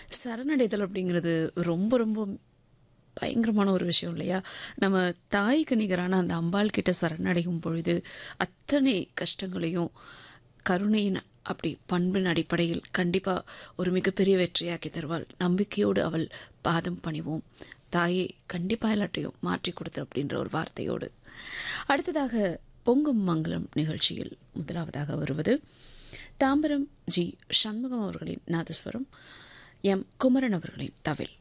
சரணடைதல் அப்படிங்கிறது ரொம்ப ரொம்ப பயங்கரமான ஒரு விஷயம் இல்லையா நம்ம தாய்க்கு நிகரான அந்த அம்பாள் கிட்ட சரணடையும் பொழுது அத்தனை கஷ்டங்களையும் கருணையின் அப்படி பண்பின் அடிப்படையில் கண்டிப்பாக ஒரு மிகப்பெரிய வெற்றியாக்கி தருவாள் நம்பிக்கையோடு அவள் பாதம் பணிவோம் தாயே கண்டிப்பாக எல்லாத்தையும் மாற்றி கொடுத்து அப்படின்ற ஒரு வார்த்தையோடு அடுத்ததாக பொங்கும் மங்களம் நிகழ்ச்சியில் முதலாவதாக வருவது தாம்பரம் ஜி சண்முகம் அவர்களின் நாதஸ்வரம் எம் குமரன் அவர்களின் தவில்